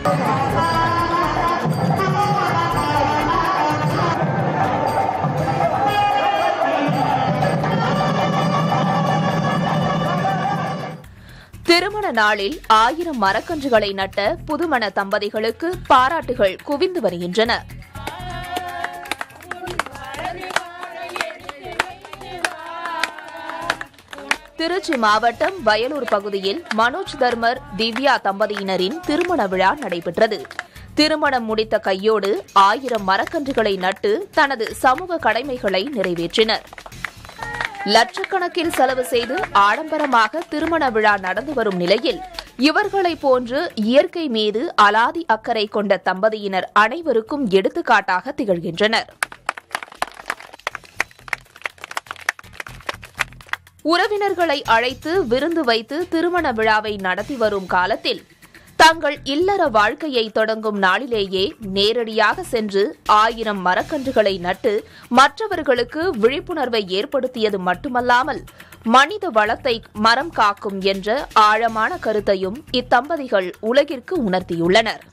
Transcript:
திருமண நாளில் ஆயிரம் மரக்கன்றுகளை நட்ட புதுமண தம்பதிகளுக்கு பாராட்டுகள் குவிந்து வருகின்றன திருச்சி மாவட்டம் வயலூர் பகுதியில் மனோஜ் தர்மர் திவ்யா தம்பதியினரின் திருமண விழா நடைபெற்றது திருமணம் முடித்த கையோடு ஆயிரம் மரக்கன்றுகளை நட்டு தனது சமூக கடமைகளை நிறைவேற்றினர் லட்சக்கணக்கில் செலவு செய்து ஆடம்பரமாக திருமண விழா நடந்து வரும் நிலையில் இவர்களைப் போன்று இயற்கை மீது அலாதி அக்கறை கொண்ட தம்பதியினர் அனைவருக்கும் எடுத்துக்காட்டாக திகழ்கின்றனர் உறவினர்களை அழைத்து விருந்து வைத்து திருமண விழாவை நடத்தி வரும் காலத்தில் தங்கள் இல்லற வாழ்க்கையை தொடங்கும் நாளிலேயே நேரடியாக சென்று ஆயிரம் மரக்கன்றுகளை நட்டு மற்றவர்களுக்கு விழிப்புணர்வை ஏற்படுத்தியது மட்டுமல்லாமல் மனித வளத்தை மரம் காக்கும் என்ற ஆழமான கருத்தையும் இத்தம்பதிகள் உலகிற்கு உணர்த்தியுள்ளனர்